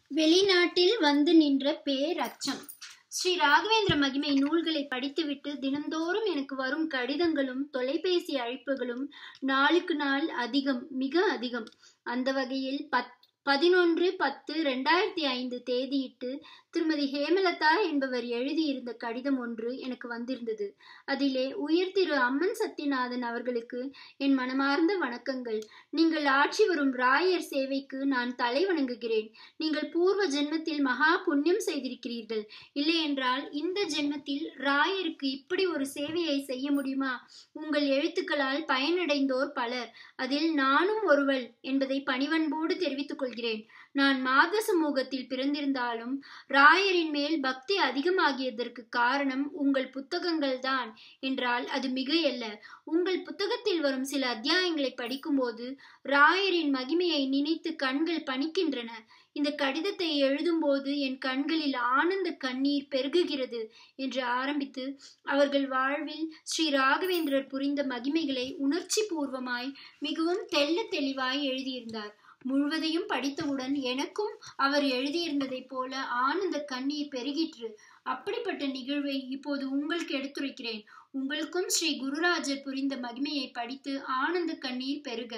வெளிநாட்டில் வந்து நின்ற பேரச்சம் ஸ்ரீ ராகவேந்திர மகிமை நூல்களை படித்துவிட்டு தினந்தோறும் எனக்கு வரும் கடிதங்களும் தொலைபேசி அழைப்புகளும் நாளுக்கு நாள் அதிகம் மிக அதிகம் அந்த வகையில் பத் பதினொன்று பத்து ரெண்டாயிரத்தி ஐந்து தேதியிட்டு திருமதி ஹேமலதா என்பவர் எழுதியிருந்த கடிதம் ஒன்று எனக்கு வந்திருந்தது அதிலே உயர் திரு அம்மன் சத்யநாதன் அவர்களுக்கு என் மனமார்ந்த வணக்கங்கள் நீங்கள் ஆட்சி வரும் ராயர் சேவைக்கு நான் தலை வணங்குகிறேன் நீங்கள் பூர்வ ஜென்மத்தில் மகா புண்ணியம் செய்திருக்கிறீர்கள் இல்லை என்றால் இந்த ஜென்மத்தில் ராயருக்கு இப்படி ஒரு சேவையை செய்ய முடியுமா உங்கள் எழுத்துக்களால் பயனடைந்தோர் பலர் அதில் நானும் ஒருவள் என்பதை பணிவன்போடு தெரிவித்துக் கொள்கிறேன் நான் மாத சமூகத்தில் பிறந்திருந்தாலும் ராயரின் மேல் பக்தி அதிகமாகியதற்கு காரணம் உங்கள் புத்தகங்கள் தான் என்றால் அது மிகையல்ல உங்கள் புத்தகத்தில் வரும் சில அத்தியாயங்களை படிக்கும்போது ராயரின் மகிமையை நினைத்து கண்கள் பணிக்கின்றன இந்த கடிதத்தை எழுதும்போது என் கண்களில் ஆனந்த கண்ணீர் பெருகுகிறது என்று ஆரம்பித்து அவர்கள் வாழ்வில் ஸ்ரீ ராகவேந்திரர் புரிந்த மகிமைகளை உணர்ச்சி பூர்வமாய் மிகவும் தெள்ள தெளிவாய் எழுதியிருந்தார் முழுவதையும் படித்தவுடன் எனக்கும் அவர் எழுதியிருந்ததைப் போல ஆனந்த கண்ணீர் பெருகிற்று அப்படிப்பட்ட நிகழ்வை இப்போது உங்களுக்கு எடுத்துரைக்கிறேன் உங்களுக்கும் ஸ்ரீ குருராஜர் புரிந்த மகிமையை படித்து ஆனந்த கண்ணீர் பெருக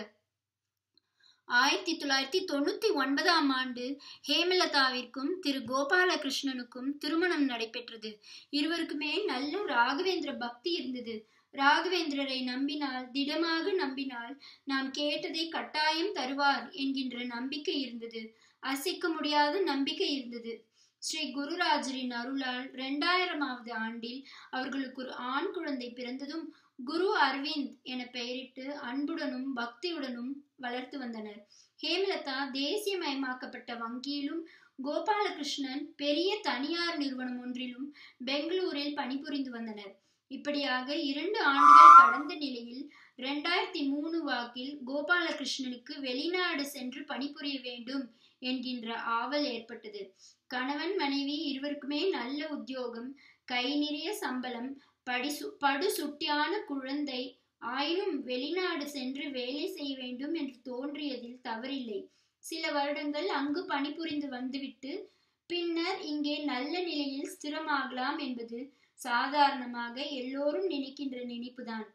ஆயிரத்தி தொள்ளாயிரத்தி தொண்ணூத்தி ஒன்பதாம் ஆண்டு ஹேமலதாவிற்கும் திரு கோபாலகிருஷ்ணனுக்கும் திருமணம் நடைபெற்றது இருவருக்குமே நல்ல ராகவேந்திர பக்தி இருந்தது ராகவேந்திரரை நம்பினால் திடமாக நம்பினால் நாம் கேட்டதை கட்டாயம் தருவார் என்கின்ற நம்பிக்கை இருந்தது அசைக்க முடியாத நம்பிக்கை இருந்தது ஸ்ரீ குருராஜரின் அருளால் இரண்டாயிரமாவது ஆண்டில் அவர்களுக்கு ஒரு ஆண் குழந்தை பிறந்ததும் குரு அரவிந்த் என பெயரிட்டு அன்புடனும் பக்தியுடனும் வளர்த்து வந்தனர் ஹேமலதா தேசியமயமாக்கப்பட்ட வங்கியிலும் கோபாலகிருஷ்ணன் பெரிய தனியார் நிறுவனம் ஒன்றிலும் பெங்களூரில் பணிபுரிந்து வந்தனர் இப்படியாக இரண்டு ஆண்டுகள் கடந்த நிலையில் இரண்டாயிரத்தி மூணு வாக்கில் கோபாலகிருஷ்ணனுக்கு வெளிநாடு சென்று பணிபுரிய வேண்டும் என்கின்ற ஆவல் ஏற்பட்டது கணவன் மனைவி இருவருக்குமே நல்ல உத்தியோகம் கை நிறைய சம்பளம் படிசு படு சுட்டியான குழந்தை ஆயினும் வெளிநாடு சென்று வேலை செய்ய வேண்டும் என்று தோன்றியதில் தவறில்லை சில வருடங்கள் அங்கு பணிபுரிந்து வந்துவிட்டு பின்னர் இங்கே நல்ல நிலையில் ஸ்திரமாகலாம் என்பது சாதாரணமாக எல்லோரும் நினைக்கின்ற நினைப்புதான்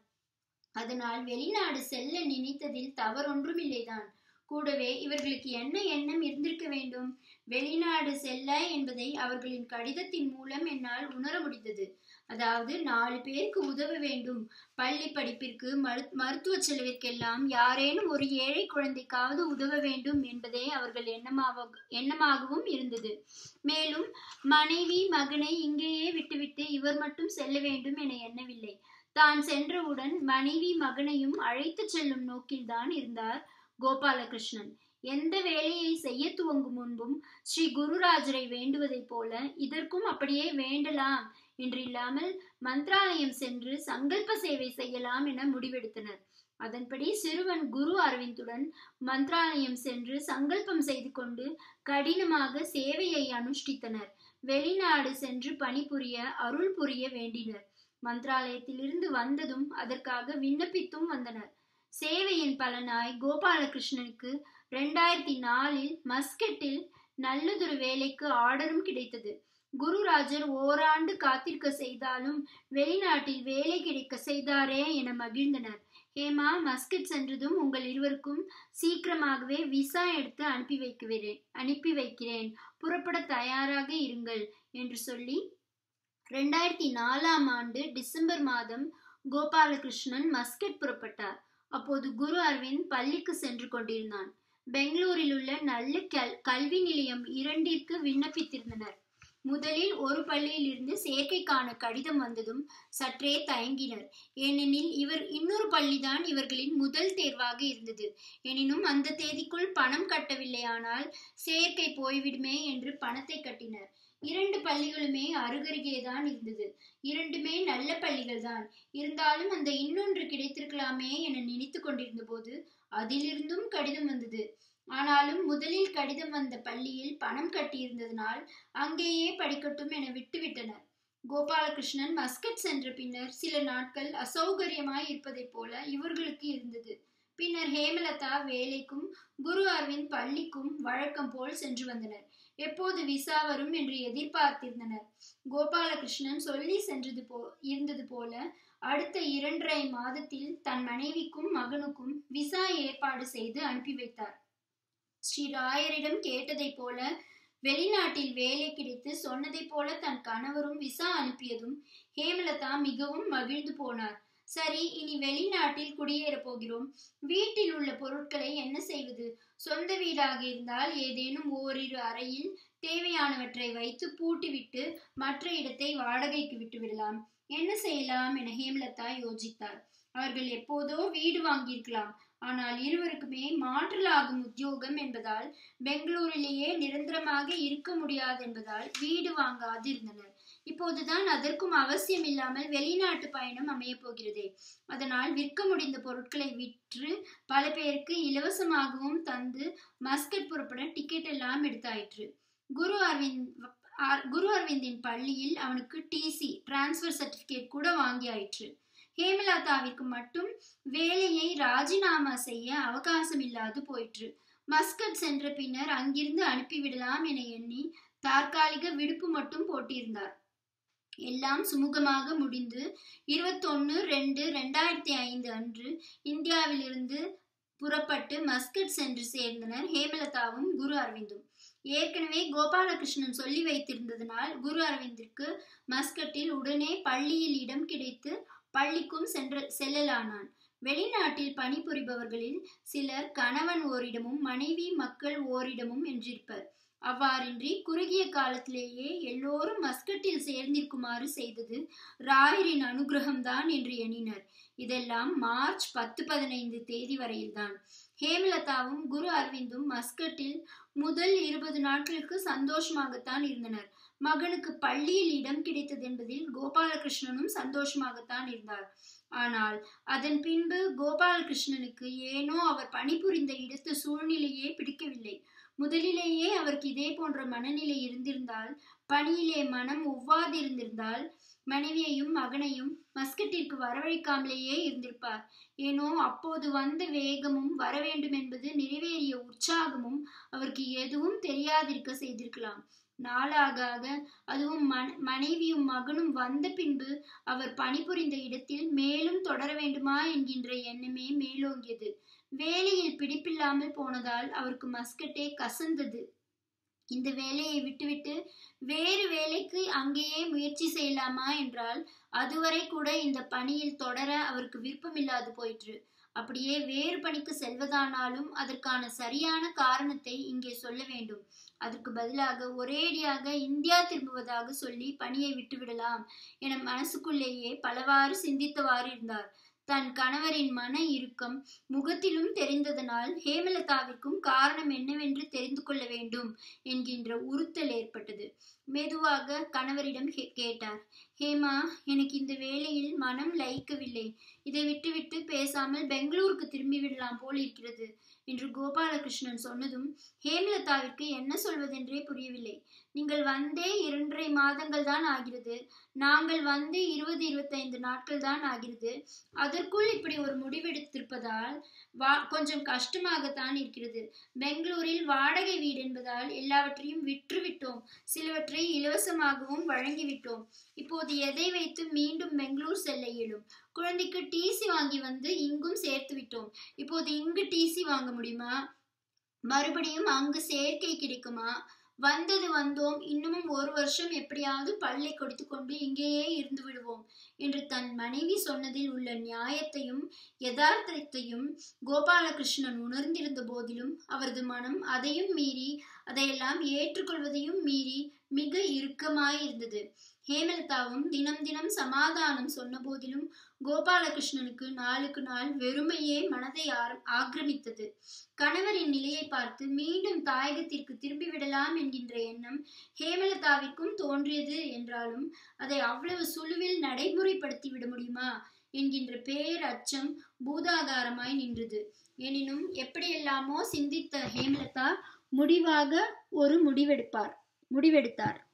அதனால் வெளிநாடு செல்ல நினைத்ததில் தவறொன்றுமில்லைதான் கூடவே இவர்களுக்கு என்ன எண்ணம் இருந்திருக்க வேண்டும் வெளிநாடு செல்ல என்பதை அவர்களின் கடிதத்தின் மூலம் என்னால் உணர முடிந்தது அதாவது நாலு பேருக்கு உதவ வேண்டும் பள்ளி படிப்பிற்கு மரு மருத்துவ செலவிற்கெல்லாம் யாரேனும் ஒரு ஏழை குழந்தைக்காவது உதவ வேண்டும் என்பதே அவர்கள் எண்ணமாக எண்ணமாகவும் இருந்தது மேலும் மனைவி மகனை இங்கேயே விட்டுவிட்டு இவர் மட்டும் செல்ல வேண்டும் என எண்ணவில்லை தான் சென்றவுடன் மனைவி மகனையும் அழைத்து செல்லும் நோக்கில்தான் இருந்தார் கோபாலகிருஷ்ணன் எந்த வேலையை செய்ய துவங்கும் முன்பும் ஸ்ரீ குருராஜரை வேண்டுவதைப் போல இதற்கும் அப்படியே வேண்டலாம் என்றில்லாமல் மந்திராலயம் சென்று சங்கல்ப சேவை செய்யலாம் என முடிவெடுத்தனர் அதன்படி சிறுவன் குரு அரவிந்துடன் மந்திராலயம் சென்று சங்கல்பம் செய்து கொண்டு கடினமாக சேவையை அனுஷ்டித்தனர் வெளிநாடு சென்று பணிபுரிய அருள் புரிய வேண்டினர் மந்திராலயத்திலிருந்து வந்ததும் அதற்காக விண்ணப்பித்தும் வந்தனர் சேவையின் பலனாய் கோபாலகிருஷ்ணனுக்கு ரெண்டாயிரத்தி நாலில் மஸ்கெட்டில் நல்லதொரு வேலைக்கு ஆர்டரும் கிடைத்தது குருராஜர் ஓராண்டு காத்திருக்க செய்தாலும் வெளிநாட்டில் வேலை கிடைக்க செய்தாரே என மகிழ்ந்தனர் ஹேமா மஸ்கட் சென்றதும் உங்கள் இருவருக்கும் சீக்கிரமாகவே விசா எடுத்து அனுப்பி வைக்கிறேன் அனுப்பி வைக்கிறேன் புறப்பட தயாராக இருங்கள் என்று சொல்லி ரெண்டாயிரத்தி நாலாம் ஆண்டு டிசம்பர் மாதம் கோபாலகிருஷ்ணன் மஸ்கட் புறப்பட்டார் அப்போது குரு அரவிந்த் பள்ளிக்கு சென்று கொண்டிருந்தான் பெங்களூரில் உள்ள நல்ல கல் கல்வி நிலையம் இரண்டிற்கு விண்ணப்பித்திருந்தனர் முதலில் ஒரு பள்ளியில் இருந்து சேர்க்கைக்கான கடிதம் வந்ததும் சற்றே தயங்கினர் ஏனெனில் இவர் இன்னொரு பள்ளிதான் இவர்களின் முதல் தேர்வாக இருந்தது எனினும் அந்த தேதிக்குள் பணம் கட்டவில்லையானால் சேர்க்கை போய்விடுமே என்று பணத்தை கட்டினர் இரண்டு பள்ளிகளுமே அருகருகேதான் இருந்தது இரண்டுமே நல்ல பள்ளிகள் தான் இருந்தாலும் அந்த இன்னொன்று கிடைத்திருக்கலாமே என நினைத்து கொண்டிருந்த போது அதிலிருந்தும் கடிதம் வந்தது ஆனாலும் முதலில் கடிதம் வந்த பள்ளியில் பணம் கட்டியிருந்ததனால் அங்கேயே படிக்கட்டும் என விட்டுவிட்டனர் கோபாலகிருஷ்ணன் மஸ்கட் சென்ற பின்னர் சில நாட்கள் அசௌகரியமாய் இருப்பதைப் போல இவர்களுக்கு இருந்தது பின்னர் ஹேமலதா வேலைக்கும் குரு அரவிந்த் பள்ளிக்கும் வழக்கம் போல் சென்று வந்தனர் எப்போது விசா வரும் என்று எதிர்பார்த்திருந்தனர் கோபாலகிருஷ்ணன் சொல்லி சென்றது போ இருந்தது போல அடுத்த இரண்டரை மாதத்தில் தன் மனைவிக்கும் மகனுக்கும் விசா ஏற்பாடு செய்து அனுப்பி வைத்தார் ஸ்ரீ ராயரிடம் கேட்டதைப் போல வெளிநாட்டில் வேலை கிடைத்து சொன்னதைப் போல தன் கணவரும் விசா அனுப்பியதும் ஹேமலதா மிகவும் மகிழ்ந்து போனார் சரி இனி வெளிநாட்டில் குடியேற போகிறோம் வீட்டில் உள்ள பொருட்களை என்ன செய்வது சொந்த வீடாக இருந்தால் ஏதேனும் ஓரிரு அறையில் தேவையானவற்றை வைத்து பூட்டிவிட்டு மற்ற இடத்தை வாடகைக்கு விட்டு விடலாம் என்ன செய்யலாம் என ஹேமலதா யோசித்தார் அவர்கள் எப்போதோ வீடு வாங்கியிருக்கலாம் ஆனால் இருவருக்குமே மாற்றலாகும் உத்தியோகம் என்பதால் பெங்களூரிலேயே நிரந்தரமாக இருக்க முடியாது என்பதால் வீடு வாங்காது இருந்தனர் இப்போதுதான் அதற்கும் அவசியம் இல்லாமல் வெளிநாட்டு பயணம் அமைய போகிறதே அதனால் விற்க முடிந்த பொருட்களை விற்று பல பேருக்கு இலவசமாகவும் தந்து மஸ்கட் புறப்பட டிக்கெட் எல்லாம் எடுத்தாயிற்று குரு அரவிந்த் குரு அரவிந்தின் பள்ளியில் அவனுக்கு டிசி டிரான்ஸ்ஃபர் சர்டிபிகேட் கூட வாங்கி ஆயிற்று ஹேமலதாவிற்கு மட்டும் வேலையை ராஜினாமா செய்ய அவகாசம் இல்லாது போயிற்று மஸ்கட் சென்ற பின்னர் அங்கிருந்து அனுப்பிவிடலாம் என எண்ணி தற்காலிக விடுப்பு மட்டும் போட்டிருந்தார் எல்லாம் சுமூகமாக முடிந்து இருபத்தொன்னு ரெண்டு ரெண்டாயிரத்தி ஐந்து அன்று இந்தியாவிலிருந்து புறப்பட்டு மஸ்கட் சென்று சேர்ந்தனர் ஹேமலதாவும் குரு அரவிந்தும் ஏற்கனவே கோபாலகிருஷ்ணன் சொல்லி வைத்திருந்ததனால் குரு அரவிந்திற்கு மஸ்கட்டில் உடனே பள்ளியில் இடம் கிடைத்து பள்ளிக்கும் சென்ற செல்லலானான் வெளிநாட்டில் பணிபுரிபவர்களில் சிலர் கணவன் ஓரிடமும் மனைவி மக்கள் ஓரிடமும் என்றிருப்பர் அவ்வாறின்றி குறுகிய காலத்திலேயே எல்லோரும் மஸ்கட்டில் சேர்ந்திருக்குமாறு செய்தது ராயரின் அனுகிரகம்தான் என்று எண்ணினர் இதெல்லாம் மார்ச் பத்து பதினைந்து தேதி வரையில்தான் ஹேமலதாவும் குரு அரவிந்தும் மஸ்கட்டில் முதல் இருபது நாட்களுக்கு சந்தோஷமாகத்தான் இருந்தனர் மகனுக்கு பள்ளியில் இடம் கிடைத்தது என்பதில் கோபாலகிருஷ்ணனும் சந்தோஷமாகத்தான் இருந்தார் ஆனால் அதன் பின்பு கோபாலகிருஷ்ணனுக்கு ஏனோ அவர் பணிபுரிந்த இடத்து சூழ்நிலையே பிடிக்கவில்லை முதலிலேயே அவருக்கு இதே போன்ற மனநிலை இருந்திருந்தால் பணியிலே மனம் ஒவ்வாது இருந்திருந்தால் மனைவியையும் மகனையும் மஸ்கட்டிற்கு வரவழைக்காமலேயே இருந்திருப்பார் ஏனோ அப்போது வந்த வேகமும் வர வேண்டும் என்பது நிறைவேறிய உற்சாகமும் அவருக்கு எதுவும் தெரியாதிருக்க செய்திருக்கலாம் நாளாக ஆக அதுவும் மனைவியும் மகனும் வந்த பின்பு அவர் பணிபுரிந்த இடத்தில் மேலும் தொடர வேண்டுமா என்கின்ற எண்ணமே மேலோங்கியது வேலையில் பிடிப்பில்லாமல் போனதால் அவருக்கு மஸ்கட்டே கசந்தது இந்த வேலையை விட்டுவிட்டு வேறு வேலைக்கு அங்கேயே முயற்சி செய்யலாமா என்றால் அதுவரை கூட இந்த பணியில் தொடர அவருக்கு விருப்பமில்லாது போயிற்று அப்படியே வேறு பணிக்கு செல்வதானாலும் அதற்கான சரியான காரணத்தை இங்கே சொல்ல வேண்டும் அதற்கு பதிலாக ஒரேடியாக இந்தியா திரும்புவதாக சொல்லி பணியை விட்டுவிடலாம் என மனசுக்குள்ளேயே பலவாறு சிந்தித்தவாறு இருந்தார் தன் கணவரின் மன இறுக்கம் முகத்திலும் தெரிந்ததனால் ஹேமலதாவிற்கும் காரணம் என்னவென்று தெரிந்து கொள்ள வேண்டும் என்கின்ற உறுத்தல் ஏற்பட்டது மெதுவாக கணவரிடம் கேட்டார் ஹேமா எனக்கு இந்த வேலையில் மனம் லயிக்கவில்லை இதை விட்டுவிட்டு பேசாமல் பெங்களூருக்கு திரும்பி விடலாம் போல் இருக்கிறது என்று கோபாலகிருஷ்ணன் சொன்னதும் ஹேமலதாவிற்கு என்ன சொல்வதென்றே புரியவில்லை நீங்கள் வந்தே இரண்டரை மாதங்கள் தான் ஆகிறது நாங்கள் வந்து இருபது இருபத்தைந்து நாட்கள் தான் ஆகிறது அதற்குள் இப்படி ஒரு முடிவெடுத்திருப்பதால் வா கொஞ்சம் கஷ்டமாகத்தான் இருக்கிறது பெங்களூரில் வாடகை வீடு என்பதால் எல்லாவற்றையும் விற்றுவிட்டோம் சிலவற்றை இலவசமாகவும் வழங்கிவிட்டோம் இப்போது எதை வைத்து மீண்டும் பெங்களூர் செல்ல இயலும் குழந்தைக்கு டிசி வாங்கி வந்து இங்கும் சேர்த்து விட்டோம் இப்போது இங்கு டிசி வாங்க முடியுமா மறுபடியும் அங்கு சேர்க்கை கிடைக்குமா வந்தது வந்தோம் இன்னமும் ஒரு வருஷம் எப்படியாவது பல்லை கொடுத்து கொண்டு இங்கேயே இருந்து விடுவோம் என்று தன் மனைவி சொன்னதில் உள்ள நியாயத்தையும் யதார்த்தத்தையும் கோபாலகிருஷ்ணன் உணர்ந்திருந்த போதிலும் அவரது மனம் அதையும் மீறி அதையெல்லாம் ஏற்றுக்கொள்வதையும் மீறி மிக இறுக்கமாயிருந்தது ஹேமலதாவும் தினம் தினம் சமாதானம் சொன்ன போதிலும் கோபாலகிருஷ்ணனுக்கு நாளுக்கு நாள் வெறுமையே மனதை ஆக்கிரமித்தது கணவரின் நிலையை பார்த்து மீண்டும் தாயகத்திற்கு திரும்பிவிடலாம் என்கின்ற எண்ணம் ஹேமலதாவிற்கும் தோன்றியது என்றாலும் அதை அவ்வளவு சுழுவில் நடைமுறைப்படுத்தி விட முடியுமா என்கின்ற பேர் அச்சம் பூதாகாரமாய் நின்றது எனினும் எப்படியெல்லாமோ சிந்தித்த ஹேமலதா முடிவாக ஒரு முடிவெடுப்பார் முடிவெடுத்தார்